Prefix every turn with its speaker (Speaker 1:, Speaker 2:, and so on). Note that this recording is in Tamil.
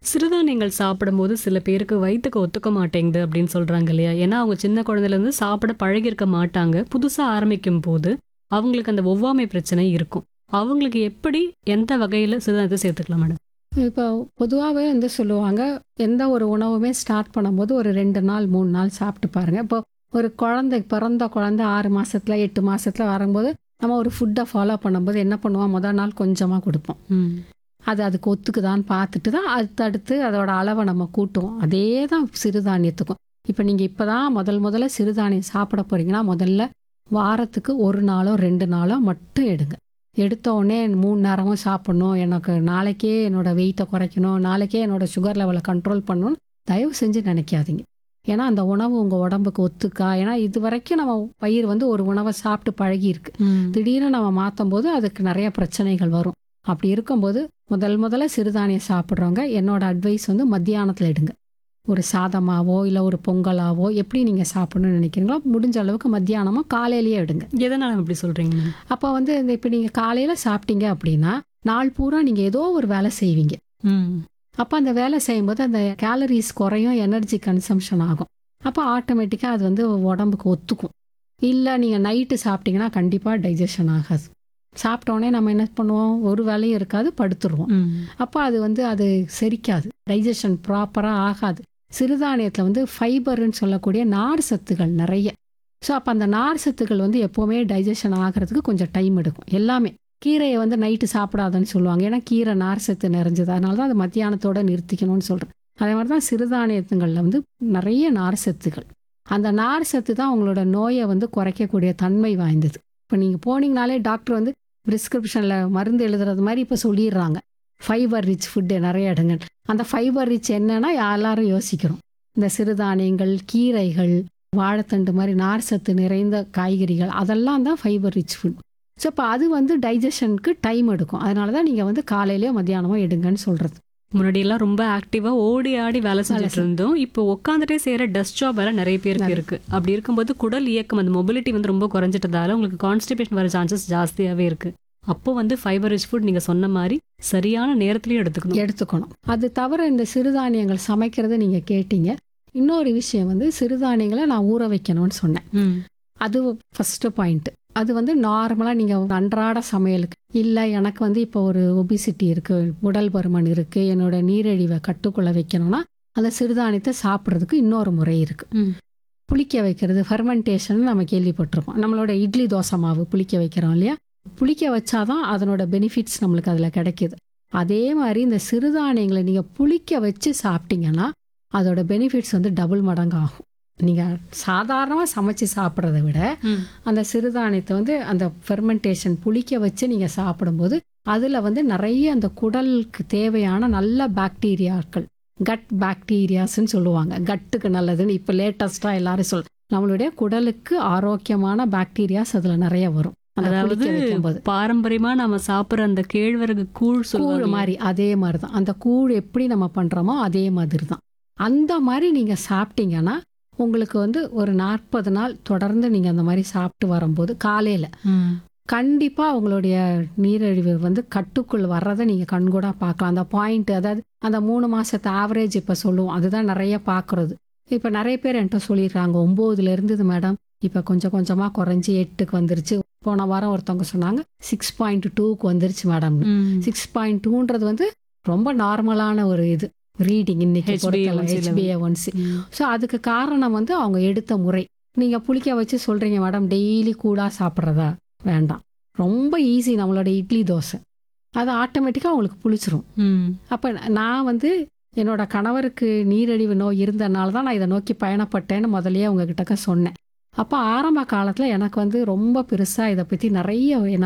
Speaker 1: சிறுதானியங்கள் சாப்பிடும்போது சில பேருக்கு வயித்துக்கு ஒத்துக்க மாட்டேங்குது அப்படின்னு சொல்றாங்க இல்லையா ஏன்னா அவங்க சின்ன குழந்தையில இருந்து சாப்பிட பழகியிருக்க மாட்டாங்க புதுசா ஆரம்பிக்கும் போது அவங்களுக்கு அந்த ஒவ்வாமை பிரச்சனை இருக்கும் அவங்களுக்கு எப்படி எந்த வகையில சிறுதானியத்தை சேர்த்துக்கலாம் மேடம்
Speaker 2: இப்போ பொதுவாகவே வந்து சொல்லுவாங்க எந்த ஒரு உணவுமே ஸ்டார்ட் பண்ணும்போது ஒரு ரெண்டு நாள் மூணு நாள் சாப்பிட்டு பாருங்க இப்போ ஒரு குழந்தை பிறந்த குழந்தை ஆறு மாசத்துல எட்டு மாசத்துல வரும்போது நம்ம ஒரு ஃபுட்டை ஃபாலோ பண்ணும்போது என்ன பண்ணுவோம் முதல் நாள் கொஞ்சமாக கொடுப்போம் அது அதுக்கு ஒத்துக்குதான்னு பார்த்துட்டு தான் அடுத்தடுத்து அதோட அளவை நம்ம கூட்டுவோம் அதே தான் சிறுதானியத்துக்கும் இப்போ நீங்கள் இப்போ தான் முதல் முதல்ல சிறுதானியம் சாப்பிட போறீங்கன்னா முதல்ல வாரத்துக்கு ஒரு நாளோ ரெண்டு நாளோ மட்டும் எடுங்க எடுத்த உடனே மூணு நேரமும் சாப்பிடணும் எனக்கு நாளைக்கே என்னோட வெயிட்டை குறைக்கணும் நாளைக்கே என்னோட சுகர் லெவலை கண்ட்ரோல் பண்ணணும்னு தயவு செஞ்சு நினைக்காதீங்க ஏன்னா அந்த உணவு உங்கள் உடம்புக்கு ஒத்துக்கா ஏன்னா இது வரைக்கும் நம்ம பயிர் வந்து ஒரு உணவை சாப்பிட்டு பழகி இருக்கு திடீர்னு நம்ம மாற்றும் போது அதுக்கு நிறைய பிரச்சனைகள் வரும் அப்படி இருக்கும்போது முதல் முதல்ல சிறுதானியம் சாப்பிட்றவங்க என்னோட அட்வைஸ் வந்து மத்தியானத்தில் எடுங்க ஒரு சாதமாவோ இல்லை ஒரு பொங்கலாவோ எப்படி நீங்கள் சாப்பிடணும்னு நினைக்கிறீங்களோ முடிஞ்ச அளவுக்கு மத்தியானமோ காலையிலேயே எடுங்க
Speaker 1: எதனால அப்படி சொல்றீங்க மேம்
Speaker 2: அப்போ வந்து இந்த இப்போ நீங்கள் காலையில் சாப்பிட்டீங்க அப்படின்னா நாள் பூரா நீங்கள் ஏதோ ஒரு வேலை செய்வீங்க அப்போ அந்த வேலை செய்யும்போது அந்த கேலரிஸ் குறையும் எனர்ஜி கன்சம்ஷன் ஆகும் அப்போ ஆட்டோமேட்டிக்காக அது வந்து உடம்புக்கு ஒத்துக்கும் இல்லை நீங்கள் நைட்டு சாப்பிட்டீங்கன்னா கண்டிப்பாக டைஜஷன் ஆகாது சாப்பிட்டோன்னே நம்ம என்ன பண்ணுவோம் ஒரு வேலையும் இருக்காது படுத்துருவோம் அப்போ அது வந்து அது செரிக்காது டைஜஷன் ப்ராப்பராக ஆகாது சிறுதானியத்தில் வந்து ஃபைபர்னு சொல்லக்கூடிய நார் சத்துகள் நிறைய ஸோ அப்போ அந்த நார் சத்துக்கள் வந்து எப்போவுமே டைஜஷன் ஆகிறதுக்கு கொஞ்சம் டைம் எடுக்கும் எல்லாமே கீரையை வந்து நைட்டு சாப்பிடாதன்னு சொல்லுவாங்க ஏன்னா கீரை நார் சத்து நிறைஞ்சது அதனால தான் அது மத்தியானத்தோட நிறுத்திக்கணும்னு சொல்கிறேன் அதே மாதிரி தான் சிறுதானியத்துங்களில் வந்து நிறைய நார் சத்துகள் அந்த நார் சத்து தான் உங்களோட நோயை வந்து குறைக்கக்கூடிய தன்மை வாய்ந்தது இப்போ நீங்கள் போனீங்கனாலே டாக்டர் வந்து ப்ரிஸ்கிரிப்ஷனில் மருந்து எழுதுறது மாதிரி இப்போ சொல்லிடுறாங்க ஃபைபர் ரிச் ஃபுட்டு நிறைய எடுங்க அந்த ஃபைபர் ரிச் என்னன்னா எல்லாரும் யோசிக்கிறோம் இந்த சிறுதானியங்கள் கீரைகள் வாழைத்தண்டு மாதிரி நார் சத்து நிறைந்த காய்கறிகள் அதெல்லாம் தான் ஃபைபர் ரிச் ஃபுட் ஸோ இப்போ அது வந்து டைஜஷனுக்கு டைம் எடுக்கும் அதனால தான் நீங்கள் வந்து காலையிலயோ மத்தியானமோ எடுங்கன்னு சொல்கிறது
Speaker 1: முன்னாடி எல்லாம் ரொம்ப ஆக்டிவா ஓடி ஆடி வேலை செஞ்சுட்டு
Speaker 2: செஞ்சு.
Speaker 1: இருந்தோம் இப்போ உட்காந்துட்டே செய்யற டஸ்ட் ஜாப் வேலை நிறைய பேருக்கு இருக்கு அப்படி இருக்கும்போது குடல் இயக்கம் அந்த மொபிலிட்டி வந்து ரொம்ப குறைஞ்சிட்டதால உங்களுக்கு கான்ஸ்டிபேஷன் வர சான்சஸ் ஜாஸ்தியாவே இருக்கு அப்போ வந்து ஃபைபர் ரிச் ஃபுட் நீங்க சொன்ன மாதிரி சரியான நேரத்திலயும் எடுத்துக்கணும்
Speaker 2: எடுத்துக்கணும் அது தவிர இந்த சிறுதானியங்கள் சமைக்கிறத நீங்கள் கேட்டீங்க இன்னொரு விஷயம் வந்து சிறுதானியங்களை நான் ஊற வைக்கணும்னு சொன்னேன்
Speaker 1: ம்.
Speaker 2: அது ஃபஸ்ட்டு பாயிண்ட் அது வந்து நார்மலாக நீங்கள் அன்றாட சமையலுக்கு இல்லை எனக்கு வந்து இப்போ ஒரு ஒபிசிட்டி இருக்குது உடல் பருமன் இருக்குது என்னோட நீரிழிவை கட்டுக்குள்ளே வைக்கணும்னா அந்த சிறுதானியத்தை சாப்பிட்றதுக்கு இன்னொரு முறை இருக்குது
Speaker 1: ம்.
Speaker 2: புளிக்க வைக்கிறது ஃபெர்மெண்டேஷன் நம்ம கேள்விப்பட்டிருப்போம் நம்மளோட இட்லி தோசை மாவு புளிக்க வைக்கிறோம் இல்லையா புளிக்க வச்சாதான் அதனோட பெனிஃபிட்ஸ் நம்மளுக்கு அதில் கிடைக்கிது அதே மாதிரி இந்த சிறுதானியங்களை நீங்கள் புளிக்க வச்சு சாப்பிட்டீங்கன்னா அதோட பெனிஃபிட்ஸ் வந்து டபுள் மடங்கு ஆகும் நீங்கள் சாதாரணமாக சமைச்சு சாப்பிட்றத விட
Speaker 1: ம்.
Speaker 2: அந்த சிறுதானியத்தை வந்து அந்த ஃபெர்மெண்டேஷன் புளிக்க வச்சு நீங்கள் சாப்பிடும்போது அதில் வந்து நிறைய அந்த குடலுக்கு தேவையான நல்ல பாக்டீரியாக்கள் கட் பாக்டீரியாஸ்ன்னு சொல்லுவாங்க கட்டுக்கு நல்லதுன்னு இப்போ லேட்டஸ்ட்டாக எல்லாரும் சொல் நம்மளுடைய குடலுக்கு ஆரோக்கியமான பாக்டீரியாஸ் அதில் நிறைய வரும் அந்த
Speaker 1: அதாவது
Speaker 2: புளிக்க வைக்கும்போது
Speaker 1: பாரம்பரியமா நம்ம சாப்பிடுற அந்த கேழ்வரகு கூழ்
Speaker 2: கூழ்
Speaker 1: சொல்லுவாங்க
Speaker 2: மாதிரி அதே மாதிரி தான் அந்த கூழ் எப்படி நம்ம பண்ணுறோமோ அதே மாதிரி தான் அந்த மாதிரி நீங்கள் சாப்பிட்டீங்கன்னா உங்களுக்கு வந்து ஒரு நாற்பது நாள் தொடர்ந்து நீங்கள் அந்த மாதிரி சாப்பிட்டு வரும்போது காலையில்
Speaker 1: ம்.
Speaker 2: கண்டிப்பாக உங்களுடைய நீரிழிவு வந்து கட்டுக்குள் வர்றதை நீங்கள் கண்கூடாக பார்க்கலாம் அந்த பாயிண்ட் அதாவது அந்த மூணு மாதத்து ஆவரேஜ் இப்போ சொல்லுவோம் அதுதான் நிறைய பார்க்குறது இப்போ நிறைய பேர் என்கிட்ட சொல்லிடுறாங்க ஒம்போதுல இருந்தது மேடம் இப்போ கொஞ்சம் கொஞ்சமாக குறைஞ்சி எட்டுக்கு வந்துருச்சு போன வாரம் ஒருத்தவங்க சொன்னாங்க சிக்ஸ் பாயிண்ட் டூக்கு வந்துருச்சு மேடம்
Speaker 1: ம்.
Speaker 2: சிக்ஸ் பாயிண்ட் டூன்றது வந்து ரொம்ப நார்மலான ஒரு இது ரீடிங் இன்னைக்கு
Speaker 1: HbA1c level.
Speaker 2: ஹெச்பிஏ ஒன்சி
Speaker 1: ம்.
Speaker 2: ஸோ அதுக்கு காரணம் வந்து அவங்க எடுத்த முறை நீங்கள் புளிக்க வச்சு சொல்கிறீங்க மேடம் டெய்லி கூடாக சாப்பிட்றதா வேண்டாம் ரொம்ப ஈஸி நம்மளோட இட்லி தோசை அது ஆட்டோமேட்டிக்காக உங்களுக்கு புளிச்சிரும்
Speaker 1: ம்.
Speaker 2: அப்போ நான் வந்து என்னோட கணவருக்கு நீரிழிவு நோய் இருந்தனால தான் நான் இதை நோக்கி பயணப்பட்டேன்னு முதல்லயே உங்ககிட்டக்க சொன்னேன் அப்போ ஆரம்ப காலத்தில் எனக்கு வந்து ரொம்ப பெருசாக இதை பற்றி நிறைய என்ன